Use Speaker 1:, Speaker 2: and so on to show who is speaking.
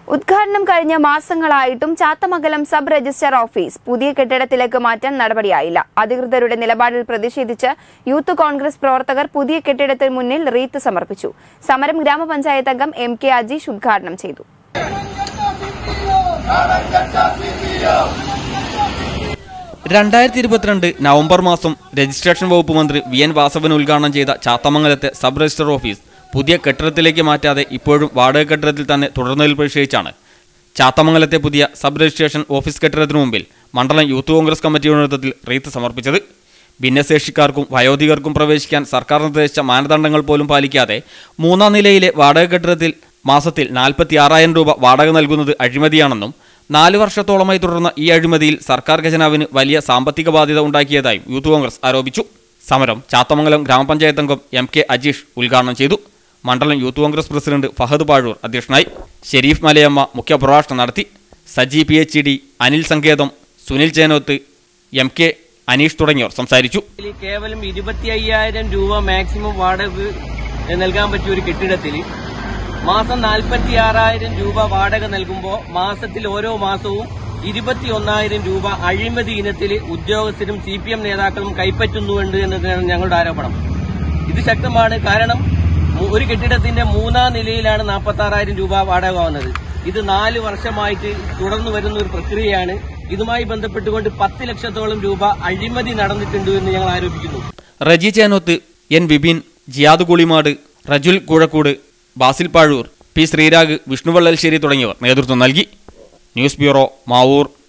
Speaker 1: ഉദ്ഘാടനം കഴിഞ്ഞ മാസങ്ങളായിട്ടും ചാത്തമംഗലം സബ് രജിസ്ട്രാർ ഓഫീസ് പുതിയ കെട്ടിടത്തിലേക്ക് മാറ്റാൻ നടപടിയായില്ല അധികൃതരുടെ നിലപാടിൽ പ്രതിഷേധിച്ച് യൂത്ത് കോൺഗ്രസ് പ്രവർത്തകർ പുതിയ കെട്ടിടത്തിന് മുന്നിൽ റീത്ത് സമർപ്പിച്ചു സമരം ഗ്രാമപഞ്ചായത്ത് അംഗം എം കെ അജീഷ് ഉദ്ഘാടനം ചെയ്തു
Speaker 2: രണ്ടായിരത്തി ഇരുപത്തിരണ്ട് നവംബർ മാസം രജിസ്ട്രേഷൻ വകുപ്പ് മന്ത്രി വി എൻ വാസവൻ ഉദ്ഘാടനം ചെയ്ത ചാത്തമംഗലത്തെ സബ് രജിസ്റ്റർ ഓഫീസ് പുതിയ കെട്ടിടത്തിലേക്ക് മാറ്റാതെ ഇപ്പോഴും വാടക കെട്ടിടത്തിൽ തന്നെ തുടർന്നതിൽ പ്രതിഷേധിച്ചാണ് ചാത്തമംഗലത്തെ പുതിയ സബ് രജിസ്ട്രേഷൻ ഓഫീസ് കെട്ടിടത്തിനു മുമ്പിൽ മണ്ഡലം യൂത്ത് കോൺഗ്രസ് കമ്മിറ്റിയുടെ നേതൃത്വത്തിൽ റീത്ത് സമർപ്പിച്ചത് ഭിന്നശേഷിക്കാർക്കും വയോധികർക്കും പ്രവേശിക്കാൻ സർക്കാർ നിർദ്ദേശിച്ച മാനദണ്ഡങ്ങൾ പോലും പാലിക്കാതെ മൂന്നാം നിലയിലെ വാടക കെട്ടിടത്തിൽ മാസത്തിൽ നാൽപ്പത്തി ആറായിരം രൂപ വാടക നൽകുന്നത് അഴിമതിയാണെന്നും നാല് വർഷത്തോളമായി തുടർന്ന ഈ അഴിമതിയിൽ സർക്കാർ ഖജനാവിന് വലിയ സാമ്പത്തിക ബാധ്യത ഉണ്ടാക്കിയതായും യൂത്ത് കോൺഗ്രസ് ആരോപിച്ചു സമരം ചാത്തമംഗലം ഗ്രാമപഞ്ചായത്ത് അംഗം എം കെ അജീഷ് ഉദ്ഘാടനം ചെയ്തു മണ്ഡലം യൂത്ത് കോൺഗ്രസ് പ്രസിഡന്റ് ഫഹദ് പാഴൂർ അധ്യക്ഷനായി ഷെരീഫ് മലയമ്മ മുഖ്യപ്രഭാഷണം നടത്തി Saji P H D Anil Sanketham Sunil Chenoth M K Aneesh തുടങ്ങിയവർ സംസാരിച്ചു
Speaker 3: ഇതിൽ കേവലം ഇരുപത്തി അയ്യായിരം രൂപ മാക്സിമം വാടക നൽകാൻ പറ്റിയ ഒരു കെട്ടിടത്തിൽ മാസം നാൽപ്പത്തി ആറായിരം രൂപ വാടക നൽകുമ്പോൾ മാസത്തിൽ ഓരോ മാസവും ഇരുപത്തി ഒന്നായിരം രൂപ അഴിമതി ഇനത്തിൽ ഉദ്യോഗസ്ഥരും സി പി എം നേതാക്കളും കൈപ്പറ്റുന്നുണ്ട് എന്നതാണ് ഞങ്ങളുടെ ആരോപണം ഇത് ശക്തമാണ് കാരണം മു- ഒരു കെട്ടിടത്തിന്റെ മൂന്നാം നിലയിലാണ് നാൽപ്പത്തി ആറായിരം രൂപ വാടക വന്നത് ഇത് നാല് വർഷമായിട്ട് തുടർന്നു വരുന്ന ഒരു പ്രക്രിയയാണ് ഇതുമായി ബന്ധപ്പെട്ടുകൊണ്ട് പത്ത് ലക്ഷത്തോളം രൂപ അഴിമതി നടന്നിട്ടുണ്ട് എന്ന് ഞങ്ങൾ ആരോപിക്കുന്നു
Speaker 2: റജി ചേനോത്ത് എൻ വിപിൻ ജിയാദ് കുളിമാട് റജുൽ കൂഴക്കൂട് ബാസിൽ പാഴൂർ പി ശ്രീരാഗ് വിഷ്ണുവള്ളൽശ്ശേരി തുടങ്ങിയവർ നേതൃത്വം നൽകി ന്യൂസ് ബ്യൂറോ മാവൂർ